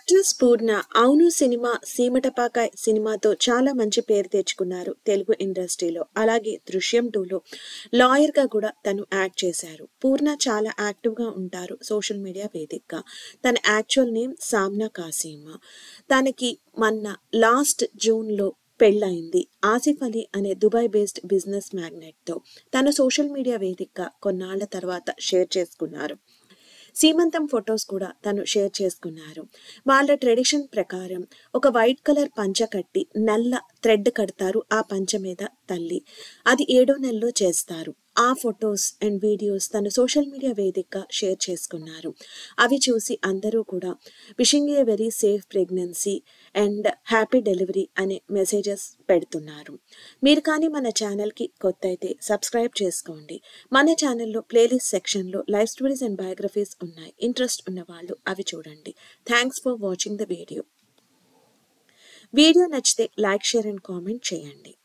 actress పూర్ణ అవును cinema సీమటపాకాయ్ సినిమాతో చాలా మంచి పేరు తెచ్చుకున్నారు తెలుగు ఇండస్ట్రీలో అలాగే దృశ్యం టూలో లాయర్గా కూడా తను యాక్ట్ చేశారు పూర్ణ చాలా యాక్టివ్గా ఉంటారు సోషల్ మీడియా వేదికగా తన యాక్చువల్ నేమ్ సామ్నా కాసీమా తనకి మొన్న లాస్ట్ జూన్లో పెళ్ళయింది ఆసిఫ్ అలీ అనే దుబాయ్ బేస్డ్ బిజినెస్ మ్యాగ్నెట్తో తన సోషల్ మీడియా వేదికగా కొన్నాళ్ల తర్వాత షేర్ చేసుకున్నారు సీమంతం ఫొటోస్ కూడా తను షేర్ చేసుకున్నారు వాళ్ళ ట్రెడిషన్ ప్రకారం ఒక వైట్ కలర్ పంచ కట్టి నల్ల థ్రెడ్ కడతారు ఆ పంచ మీద తల్లి అది ఏడో నెలలో చేస్తారు ఆ ఫొటోస్ అండ్ వీడియోస్ తను సోషల్ మీడియా వేదికగా షేర్ చేసుకున్నారు అవి చూసి అందరూ కూడా wishing a very safe pregnancy and happy delivery అనే మెసేజెస్ పెడుతున్నారు మీరు కానీ మన ఛానల్కి కొత్త అయితే సబ్స్క్రైబ్ చేసుకోండి మన ఛానల్లో ప్లేలిస్ట్ సెక్షన్లో లైఫ్ స్టోరీస్ అండ్ బయోగ్రఫీస్ ఉన్నాయి ఇంట్రెస్ట్ ఉన్న వాళ్ళు అవి చూడండి thanks for watching the video video నచ్చితే లైక్ షేర్ అండ్ కామెంట్ చేయండి